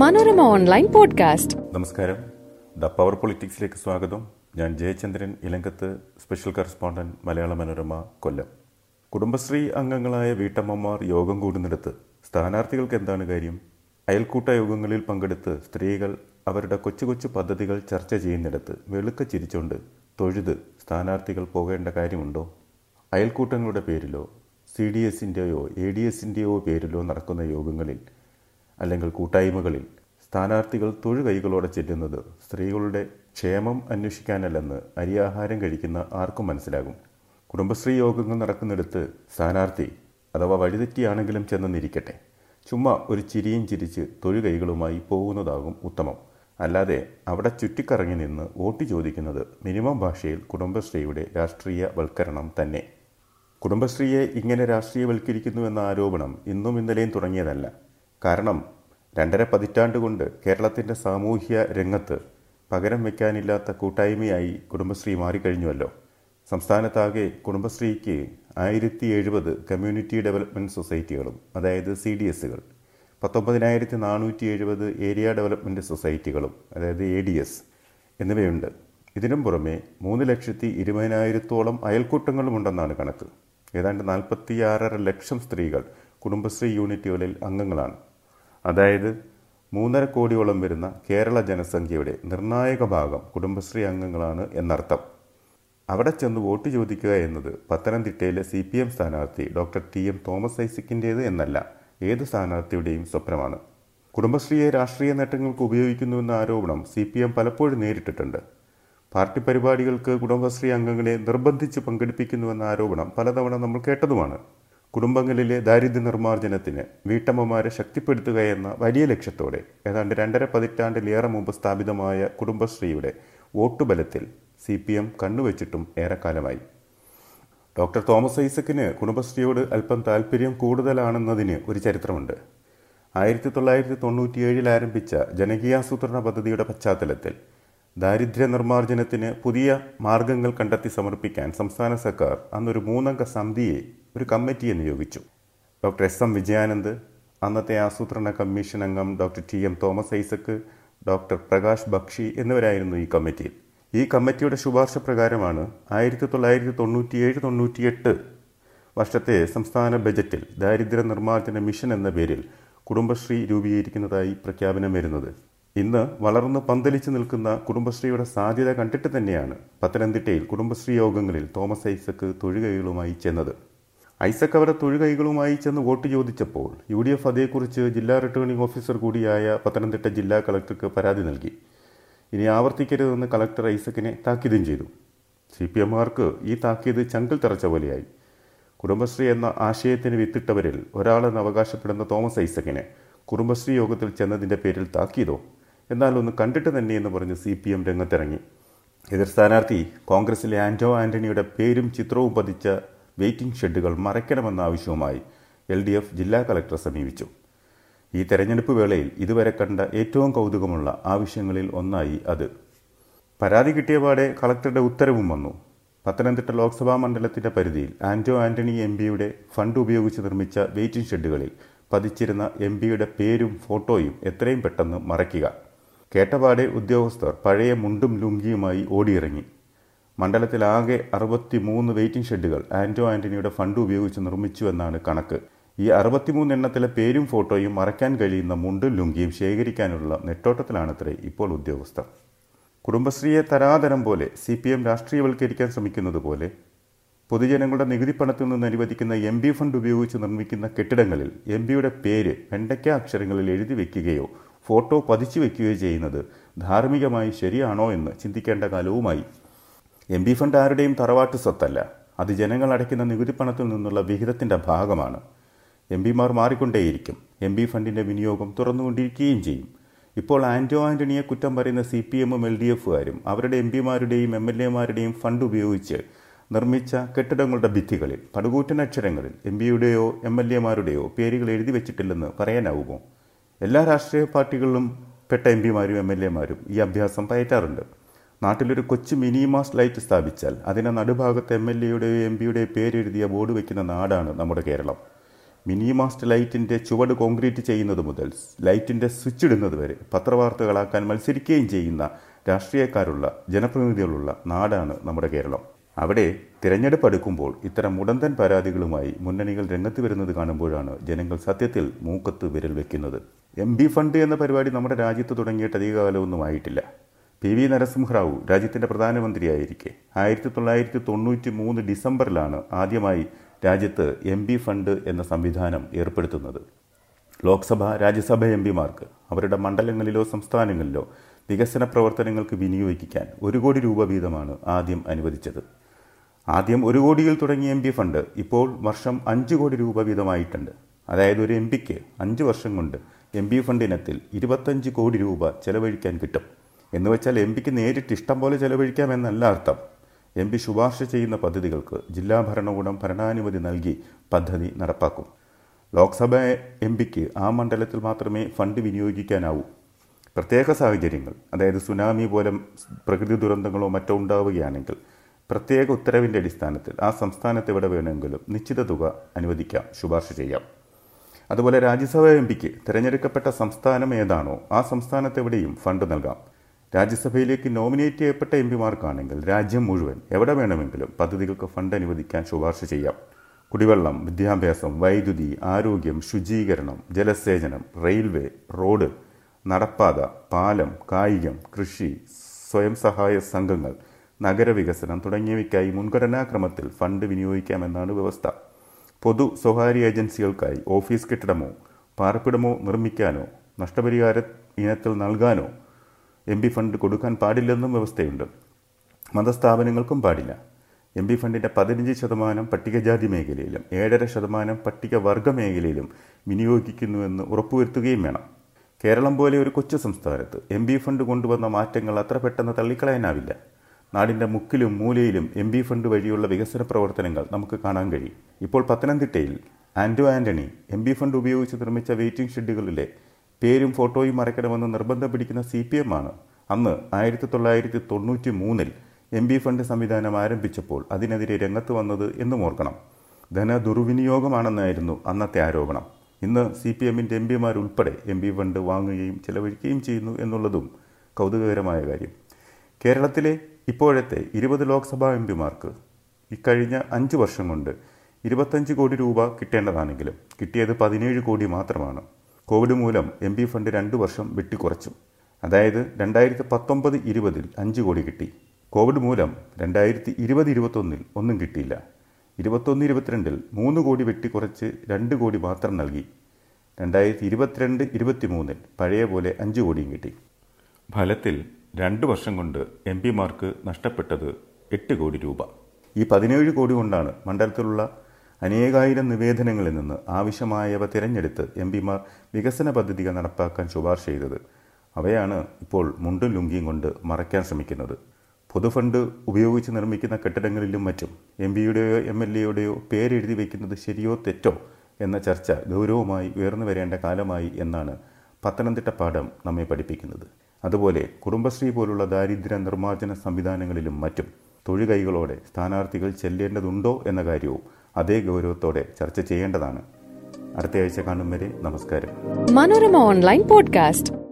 Manorama online podcast നമസ്കാരം the power പൊളിറ്റിക്സിലേക്ക് സ്വാഗതം ഞാൻ ജയചന്ദ്രൻ ഇലങ്കത്ത് സ്പെഷ്യൽ കറസ്പോണ്ടന്റ് മലയാള മനോരമ കൊല്ലം കുടുംബശ്രീ അംഗങ്ങളായ വീട്ടമ്മമാർ യോഗം കൂടുന്നിടത്ത് സ്ഥാനാർത്ഥികൾക്ക് എന്താണ് കാര്യം അയൽക്കൂട്ട യോഗങ്ങളിൽ പങ്കെടുത്ത് സ്ത്രീകൾ അവരുടെ കൊച്ചു കൊച്ചു പദ്ധതികൾ ചർച്ച ചെയ്യുന്നിടത്ത് വെളുക്ക ചിരിച്ചുകൊണ്ട് തൊഴുത് സ്ഥാനാർത്ഥികൾ പോകേണ്ട കാര്യമുണ്ടോ അയൽക്കൂട്ടങ്ങളുടെ പേരിലോ സി ഡി എസിൻ്റെയോ എ ഡി എസിൻ്റെയോ പേരിലോ നടക്കുന്ന യോഗങ്ങളിൽ അല്ലെങ്കിൽ കൂട്ടായ്മകളിൽ സ്ഥാനാർത്ഥികൾ തൊഴുകൈകളോടെ ചെല്ലുന്നത് സ്ത്രീകളുടെ ക്ഷേമം അന്വേഷിക്കാനല്ലെന്ന് അരിയാഹാരം കഴിക്കുന്ന ആർക്കും മനസ്സിലാകും കുടുംബശ്രീ യോഗങ്ങൾ നടക്കുന്നിടത്ത് സ്ഥാനാർത്ഥി അഥവാ വഴിതെറ്റിയാണെങ്കിലും ചെന്നെന്നിരിക്കട്ടെ ചുമ്മാ ഒരു ചിരിയും ചിരിച്ച് തൊഴുകൈകളുമായി പോകുന്നതാകും ഉത്തമം അല്ലാതെ അവിടെ ചുറ്റിക്കറങ്ങി നിന്ന് വോട്ട് ചോദിക്കുന്നത് മിനിമം ഭാഷയിൽ കുടുംബശ്രീയുടെ രാഷ്ട്രീയ വൽക്കരണം തന്നെ കുടുംബശ്രീയെ ഇങ്ങനെ രാഷ്ട്രീയവൽക്കരിക്കുന്നുവെന്ന ആരോപണം ഇന്നും ഇന്നലെയും തുടങ്ങിയതല്ല കാരണം രണ്ടര പതിറ്റാണ്ട് കൊണ്ട് കേരളത്തിൻ്റെ സാമൂഹ്യ രംഗത്ത് പകരം വയ്ക്കാനില്ലാത്ത കൂട്ടായ്മയായി കുടുംബശ്രീ മാറിക്കഴിഞ്ഞുവല്ലോ സംസ്ഥാനത്താകെ കുടുംബശ്രീക്ക് ആയിരത്തി എഴുപത് കമ്മ്യൂണിറ്റി ഡെവലപ്മെൻറ്റ് സൊസൈറ്റികളും അതായത് സി ഡി എസുകൾ പത്തൊമ്പതിനായിരത്തി നാനൂറ്റി എഴുപത് ഏരിയ ഡെവലപ്മെൻറ്റ് സൊസൈറ്റികളും അതായത് എ ഡി എസ് എന്നിവയുണ്ട് ഇതിനും പുറമെ മൂന്ന് ലക്ഷത്തി ഇരുപതിനായിരത്തോളം അയൽക്കൂട്ടങ്ങളുമുണ്ടെന്നാണ് കണക്ക് ഏതാണ്ട് നാൽപ്പത്തിയാറര ലക്ഷം സ്ത്രീകൾ കുടുംബശ്രീ യൂണിറ്റുകളിൽ അംഗങ്ങളാണ് അതായത് മൂന്നര കോടിയോളം വരുന്ന കേരള ജനസംഖ്യയുടെ നിർണായക ഭാഗം കുടുംബശ്രീ അംഗങ്ങളാണ് എന്നർത്ഥം അവിടെ ചെന്ന് വോട്ട് ചോദിക്കുക എന്നത് പത്തനംതിട്ടയിലെ സി പി എം സ്ഥാനാർത്ഥി ഡോക്ടർ ടി എം തോമസ് ഐസക്കിൻ്റേത് എന്നല്ല ഏത് സ്ഥാനാർത്ഥിയുടെയും സ്വപ്നമാണ് കുടുംബശ്രീയെ രാഷ്ട്രീയ നേട്ടങ്ങൾക്ക് ഉപയോഗിക്കുന്നുവെന്ന ആരോപണം സി പി എം പലപ്പോഴും നേരിട്ടിട്ടുണ്ട് പാർട്ടി പരിപാടികൾക്ക് കുടുംബശ്രീ അംഗങ്ങളെ നിർബന്ധിച്ച് പങ്കെടുപ്പിക്കുന്നുവെന്ന ആരോപണം പലതവണ നമ്മൾ കേട്ടതുമാണ് കുടുംബങ്ങളിലെ ദാരിദ്ര്യ നിർമ്മാർജ്ജനത്തിന് വീട്ടമ്മമാരെ ശക്തിപ്പെടുത്തുക എന്ന വലിയ ലക്ഷ്യത്തോടെ ഏതാണ്ട് രണ്ടര പതിറ്റാണ്ടിലേറെ മുമ്പ് സ്ഥാപിതമായ കുടുംബശ്രീയുടെ വോട്ടുബലത്തിൽ സി പി എം കണ്ണുവച്ചിട്ടും ഏറെക്കാലമായി ഡോക്ടർ തോമസ് ഐസക്കിന് കുടുംബശ്രീയോട് അല്പം താല്പര്യം കൂടുതലാണെന്നതിന് ഒരു ചരിത്രമുണ്ട് ആയിരത്തി തൊള്ളായിരത്തി തൊണ്ണൂറ്റിയേഴിൽ ആരംഭിച്ച ജനകീയാസൂത്രണ പദ്ധതിയുടെ പശ്ചാത്തലത്തിൽ ദാരിദ്ര്യ നിർമ്മാർജ്ജനത്തിന് പുതിയ മാർഗങ്ങൾ കണ്ടെത്തി സമർപ്പിക്കാൻ സംസ്ഥാന സർക്കാർ അന്നൊരു മൂന്നംഗ സമിതിയെ ഒരു കമ്മിറ്റിയെ നിയോഗിച്ചു ഡോക്ടർ എസ് എം വിജയാനന്ദ് അന്നത്തെ ആസൂത്രണ കമ്മീഷൻ അംഗം doctor T M Thomas Isaac doctor Prakash Bakshi എന്നിവരായിരുന്നു ഈ കമ്മിറ്റിയിൽ ഈ കമ്മിറ്റിയുടെ ശുപാർശ പ്രകാരമാണ് ആയിരത്തി തൊള്ളായിരത്തി തൊണ്ണൂറ്റിയേഴ് തൊണ്ണൂറ്റിയെട്ട് വർഷത്തെ സംസ്ഥാന ബജറ്റിൽ ദാരിദ്ര്യ നിർമ്മാർജ്ജന മിഷൻ എന്ന പേരിൽ കുടുംബശ്രീ രൂപീകരിക്കുന്നതായി പ്രഖ്യാപനം വരുന്നത് ഇന്ന് വളർന്ന് പന്തലിച്ചു നിൽക്കുന്ന കുടുംബശ്രീയുടെ സാധ്യത കണ്ടിട്ട് തന്നെയാണ് പത്തനംതിട്ടയിൽ കുടുംബശ്രീ യോഗങ്ങളിൽ തോമസ് ഐസക്ക് തൊഴുകൈകളുമായി ചെന്നത് ഐസക്ക് അവിടെ തൊഴുകൈകളുമായി ചെന്ന് വോട്ട് ചോദിച്ചപ്പോൾ യു ഡി എഫ് അതേക്കുറിച്ച് ജില്ലാ റിട്ടേണിംഗ് ഓഫീസർ കൂടിയായ പത്തനംതിട്ട ജില്ലാ കളക്ടർക്ക് പരാതി നൽകി ഇനി ആവർത്തിക്കരുതെന്ന് കളക്ടർ ഐസക്കിനെ താക്കീതും ചെയ്തു സി പി എമ്മുകാർക്ക് ഈ താക്കീത് ചങ്കിൽ തറച്ച പോലെയായി കുടുംബശ്രീ എന്ന ആശയത്തിന് വിത്തിട്ടവരിൽ ഒരാളെന്ന് അവകാശപ്പെടുന്ന തോമസ് ഐസക്കിനെ കുടുംബശ്രീ യോഗത്തിൽ ചെന്നതിൻ്റെ പേരിൽ താക്കീതോ എന്നാൽ ഒന്ന് കണ്ടിട്ട് തന്നെ എന്ന് പറഞ്ഞ് സി പി എം രംഗത്തിറങ്ങി എതിർ സ്ഥാനാർത്ഥി കോൺഗ്രസിലെ ആന്റോ ആന്റണിയുടെ പേരും ചിത്രവും പതിച്ച വെയിറ്റിംഗ് ഷെഡുകൾ മറയ്ക്കണമെന്ന ആവശ്യവുമായി എൽ ഡി എഫ് ജില്ലാ കളക്ടറെ സമീപിച്ചു ഈ തെരഞ്ഞെടുപ്പ് വേളയിൽ ഇതുവരെ കണ്ട ഏറ്റവും കൗതുകമുള്ള ആവശ്യങ്ങളിൽ ഒന്നായി അത് പരാതി കിട്ടിയപാടെ കളക്ടറുടെ ഉത്തരവും വന്നു പത്തനംതിട്ട ലോക്സഭാ മണ്ഡലത്തിന്റെ പരിധിയിൽ ആന്റോ ആന്റണി എം പിയുടെ ഫണ്ട് ഉപയോഗിച്ച് നിർമ്മിച്ച വെയിറ്റിംഗ് ഷെഡുകളിൽ പതിച്ചിരുന്ന എം പിയുടെ പേരും ഫോട്ടോയും എത്രയും പെട്ടെന്ന് മറയ്ക്കുക കേട്ടപാടെ ഉദ്യോഗസ്ഥർ പഴയ മുണ്ടും ലുങ്കിയുമായി ഓടിയിറങ്ങി മണ്ഡലത്തിലാകെ അറുപത്തി മൂന്ന് വെയിറ്റിംഗ് ഷെഡുകൾ ആന്റോ ആന്റണിയുടെ ഫണ്ട് ഉപയോഗിച്ച് നിർമ്മിച്ചു എന്നാണ് കണക്ക് ഈ അറുപത്തിമൂന്ന് എണ്ണത്തിലെ പേരും ഫോട്ടോയും മറയ്ക്കാൻ കഴിയുന്ന മുണ്ടും ലുങ്കിയും ശേഖരിക്കാനുള്ള നെട്ടോട്ടത്തിലാണത്രേ ഇപ്പോൾ ഉദ്യോഗസ്ഥർ കുടുംബശ്രീയെ തരാതരം പോലെ സി പി എം രാഷ്ട്രീയവൽക്കരിക്കാൻ ശ്രമിക്കുന്നത് പോലെ പൊതുജനങ്ങളുടെ നികുതി പണത്തിൽ നിന്ന് അനുവദിക്കുന്ന എം ബി ഫണ്ട് ഉപയോഗിച്ച് നിർമ്മിക്കുന്ന കെട്ടിടങ്ങളിൽ എം ബിയുടെ പേര് വെണ്ടയ്ക്ക അക്ഷരങ്ങളിൽ എഴുതി വെക്കുകയോ ഫോട്ടോ പതിച്ചു വെക്കുകയോ ചെയ്യുന്നത് ധാർമ്മികമായി ശരിയാണോ എന്ന് ചിന്തിക്കേണ്ട കാലവുമായി എം ബി ഫണ്ട് ആരുടെയും തറവാട്ട് സ്വത്തല്ല അത് ജനങ്ങൾ അടയ്ക്കുന്ന നികുതി പണത്തിൽ നിന്നുള്ള വിഹിതത്തിൻ്റെ ഭാഗമാണ് എം പിമാർ മാറിക്കൊണ്ടേയിരിക്കും എം ബി ഫണ്ടിൻ്റെ വിനിയോഗം തുറന്നുകൊണ്ടിരിക്കുകയും ചെയ്യും ഇപ്പോൾ ആന്റോ ആന്റണിയെ കുറ്റം പറയുന്ന സി പി എമ്മും എൽ ഡി എഫുകാരും അവരുടെ എം പിമാരുടെയും എം എൽ എമാരുടെയും ഫണ്ട് ഉപയോഗിച്ച് നിർമ്മിച്ച കെട്ടിടങ്ങളുടെ ഭിത്തികളിൽ പടുകൂറ്റൻ അക്ഷരങ്ങളിൽ എം പിയുടെയോ എം എൽ എമാരുടെയോ പേരുകൾ എഴുതി വെച്ചിട്ടില്ലെന്ന് പറയാനാവുമോ എല്ലാ രാഷ്ട്രീയ പാർട്ടികളിലും പെട്ട എം പിമാരും എം എൽ എമാരും ഈ അഭ്യാസം പയറ്റാറുണ്ട് നാട്ടിലൊരു കൊച്ചു മിനിമാസ് ലൈറ്റ് സ്ഥാപിച്ചാൽ അതിനെ നടുഭാഗത്ത് എം എൽ എയുടെയോ എം പിയുടെയോ പേരെഴുതിയ ബോർഡ് വയ്ക്കുന്ന നാടാണ് നമ്മുടെ കേരളം മിനി മാസ്റ്റ് ലൈറ്റിന്റെ ചുവട് കോൺക്രീറ്റ് ചെയ്യുന്നത് മുതൽ ലൈറ്റിന്റെ സ്വിച്ച് ഇടുന്നത് വരെ പത്രവാർത്തകളാക്കാൻ മത്സരിക്കുകയും ചെയ്യുന്ന രാഷ്ട്രീയക്കാരുള്ള ജനപ്രതിനിധികളുള്ള നാടാണ് നമ്മുടെ കേരളം അവിടെ തിരഞ്ഞെടുപ്പ് അടുക്കുമ്പോൾ ഇത്തരം മുടന്തൻ പരാതികളുമായി മുന്നണികൾ രംഗത്ത് വരുന്നത് കാണുമ്പോഴാണ് ജനങ്ങൾ സത്യത്തിൽ മൂക്കത്ത് വിരൽ വെക്കുന്നത് എം ബി ഫണ്ട് എന്ന പരിപാടി നമ്മുടെ രാജ്യത്ത് തുടങ്ങിയിട്ട് അധികകാലമൊന്നും ആയിട്ടില്ല പി വി നരസിംഹറാവു രാജ്യത്തിന്റെ പ്രധാനമന്ത്രിയായിരിക്കെ ആയിരത്തി തൊള്ളായിരത്തി തൊണ്ണൂറ്റി മൂന്ന് ഡിസംബറിലാണ് ആദ്യമായി രാജ്യത്ത് എം ബി ഫണ്ട് എന്ന സംവിധാനം ഏർപ്പെടുത്തുന്നത് ലോക്സഭ രാജ്യസഭ എം പിമാർക്ക് അവരുടെ മണ്ഡലങ്ങളിലോ സംസ്ഥാനങ്ങളിലോ വികസന പ്രവർത്തനങ്ങൾക്ക് വിനിയോഗിക്കാൻ ഒരു കോടി രൂപ വീതമാണ് ആദ്യം അനുവദിച്ചത് ആദ്യം ഒരു കോടിയിൽ തുടങ്ങിയ എം പി ഫണ്ട് ഇപ്പോൾ വർഷം അഞ്ച് കോടി രൂപ വീതമായിട്ടുണ്ട് അതായത് ഒരു എം പിക്ക് അഞ്ച് വർഷം കൊണ്ട് എം പി ഫണ്ട് ഇനത്തിൽ ഇരുപത്തഞ്ച് കോടി രൂപ ചെലവഴിക്കാൻ കിട്ടും എന്ന് വെച്ചാൽ എം പിക്ക് നേരിട്ട് ഇഷ്ടം പോലെ ചെലവഴിക്കാമെന്നല്ല അർത്ഥം എം പി ശുപാർശ ചെയ്യുന്ന പദ്ധതികൾക്ക് ജില്ലാ ഭരണകൂടം ഭരണാനുമതി നൽകി പദ്ധതി നടപ്പാക്കും ലോക്സഭ എം പിക്ക് ആ മണ്ഡലത്തിൽ മാത്രമേ ഫണ്ട് വിനിയോഗിക്കാനാവൂ പ്രത്യേക സാഹചര്യങ്ങൾ അതായത് സുനാമി പോലെ പ്രകൃതി ദുരന്തങ്ങളോ മറ്റോ ഉണ്ടാവുകയാണെങ്കിൽ പ്രത്യേക ഉത്തരവിൻ്റെ അടിസ്ഥാനത്തിൽ ആ സംസ്ഥാനത്ത് എവിടെ വേണമെങ്കിലും നിശ്ചിത തുക അനുവദിക്കാം ശുപാർശ ചെയ്യാം അതുപോലെ രാജ്യസഭ എം പിക്ക് തിരഞ്ഞെടുക്കപ്പെട്ട സംസ്ഥാനം ഏതാണോ ആ സംസ്ഥാനത്തെവിടെയും ഫണ്ട് നൽകാം രാജ്യസഭയിലേക്ക് നോമിനേറ്റ് ചെയ്യപ്പെട്ട എം പിമാർക്കാണെങ്കിൽ രാജ്യം മുഴുവൻ എവിടെ വേണമെങ്കിലും പദ്ധതികൾക്ക് ഫണ്ട് അനുവദിക്കാൻ ശുപാർശ ചെയ്യാം കുടിവെള്ളം വിദ്യാഭ്യാസം വൈദ്യുതി ആരോഗ്യം ശുചീകരണം ജലസേചനം റെയിൽവേ റോഡ് നടപ്പാത പാലം കായികം കൃഷി സ്വയം സഹായ സംഘങ്ങൾ നഗരവികസനം തുടങ്ങിയവയ്ക്കായി മുൻഗണനാക്രമത്തിൽ ഫണ്ട് വിനിയോഗിക്കാമെന്നാണ് വ്യവസ്ഥ പൊതു സ്വകാര്യ ഏജൻസികൾക്കായി ഓഫീസ് കെട്ടിടമോ പാർപ്പിടമോ നിർമ്മിക്കാനോ നഷ്ടപരിഹാര ഇനത്തിൽ നൽകാനോ എം പി ഫണ്ട് കൊടുക്കാൻ പാടില്ലെന്നും വ്യവസ്ഥയുണ്ട് മതസ്ഥാപനങ്ങൾക്കും പാടില്ല എം പി ഫണ്ടിൻ്റെ പതിനഞ്ച് ശതമാനം പട്ടികജാതി മേഖലയിലും ഏഴര ശതമാനം പട്ടികവർഗ മേഖലയിലും വിനിയോഗിക്കുന്നുവെന്ന് ഉറപ്പുവരുത്തുകയും വേണം കേരളം പോലെ ഒരു കൊച്ചു സംസ്ഥാനത്ത് എം പി ഫണ്ട് കൊണ്ടുവന്ന മാറ്റങ്ങൾ അത്ര പെട്ടെന്ന് തള്ളിക്കളയാനാവില്ല നാടിൻ്റെ മുക്കിലും മൂലയിലും എം പി ഫണ്ട് വഴിയുള്ള വികസന പ്രവർത്തനങ്ങൾ നമുക്ക് കാണാൻ കഴിയും ഇപ്പോൾ പത്തനംതിട്ടയിൽ Anto Antony M P fund ഉപയോഗിച്ച് നിർമ്മിച്ച വെയിറ്റിംഗ് ഷെഡുകളിലെ പേരും ഫോട്ടോയും മറയ്ക്കണമെന്ന് നിർബന്ധം പിടിക്കുന്ന സി പി എം ആണ് അന്ന് ആയിരത്തി തൊള്ളായിരത്തി തൊണ്ണൂറ്റി മൂന്നിൽ എം പി ഫണ്ട് സംവിധാനം ആരംഭിച്ചപ്പോൾ അതിനെതിരെ രംഗത്ത് വന്നത് എന്നും ഓർക്കണം ധന ദുർവിനിയോഗമാണെന്നായിരുന്നു അന്നത്തെ ആരോപണം ഇന്ന് സി പി എമ്മിൻ്റെ എം പിമാരുൾപ്പെടെ എം പി ഫണ്ട് വാങ്ങുകയും ചെലവഴിക്കുകയും ചെയ്യുന്നു എന്നുള്ളതും കൗതുകകരമായ കാര്യം കേരളത്തിലെ ഇപ്പോഴത്തെ ഇരുപത് ലോക്സഭാ എം പിമാർക്ക് ഇക്കഴിഞ്ഞ അഞ്ച് വർഷം കൊണ്ട് ഇരുപത്തഞ്ച് കോടി രൂപ കിട്ടേണ്ടതാണെങ്കിലും കിട്ടിയത് പതിനേഴ് കോടി മാത്രമാണ് കോവിഡ് മൂലം എം പി ഫണ്ട് രണ്ട് വർഷം വെട്ടിക്കുറച്ചു അതായത് രണ്ടായിരത്തി പത്തൊമ്പത് ഇരുപതിൽ അഞ്ച് കോടി കിട്ടി കോവിഡ് മൂലം രണ്ടായിരത്തി ഇരുപത് ഇരുപത്തൊന്നിൽ ഒന്നും കിട്ടിയില്ല ഇരുപത്തൊന്ന് ഇരുപത്തിരണ്ടിൽ മൂന്ന് കോടി വെട്ടിക്കുറച്ച് രണ്ട് കോടി മാത്രം നൽകി രണ്ടായിരത്തി ഇരുപത്തിരണ്ട് ഇരുപത്തി മൂന്നിൽ പഴയ പോലെ അഞ്ച് കോടിയും കിട്ടി ഫലത്തിൽ രണ്ട് വർഷം കൊണ്ട് എം പിമാർക്ക് നഷ്ടപ്പെട്ടത് എട്ട് കോടി രൂപ ഈ പതിനേഴ് കോടി കൊണ്ടാണ് മണ്ഡലത്തിലുള്ള അനേകായിരം നിവേദനങ്ങളിൽ നിന്ന് ആവശ്യമായവ തിരഞ്ഞെടുത്ത് എം പിമാർ വികസന പദ്ധതികൾ നടപ്പാക്കാൻ ശുപാർശ ചെയ്തത് അവയാണ് ഇപ്പോൾ മുണ്ടും ലുങ്കിയും കൊണ്ട് മറയ്ക്കാൻ ശ്രമിക്കുന്നത് പൊതുഫണ്ട് ഉപയോഗിച്ച് നിർമ്മിക്കുന്ന കെട്ടിടങ്ങളിലും മറ്റും എം പിയുടെയോ എം എൽ എയുടെയോ പേരെഴുതി വയ്ക്കുന്നത് ശരിയോ തെറ്റോ എന്ന ചർച്ച ഗൗരവമായി ഉയർന്നു വരേണ്ട കാലമായി എന്നാണ് പത്തനംതിട്ട പാഠം നമ്മെ പഠിപ്പിക്കുന്നത് അതുപോലെ കുടുംബശ്രീ പോലുള്ള ദാരിദ്ര്യ നിർമ്മാർജ്ജന സംവിധാനങ്ങളിലും മറ്റും തൊഴുകൈകളോടെ സ്ഥാനാർത്ഥികൾ ചെല്ലേണ്ടതുണ്ടോ എന്ന കാര്യവും അതേ ഗൗരവത്തോടെ ചർച്ച ചെയ്യേണ്ടതാണ് അടുത്തയാഴ്ച കാണും വരെ നമസ്കാരം മനോരമ ഓൺലൈൻ പോഡ്കാസ്റ്റ്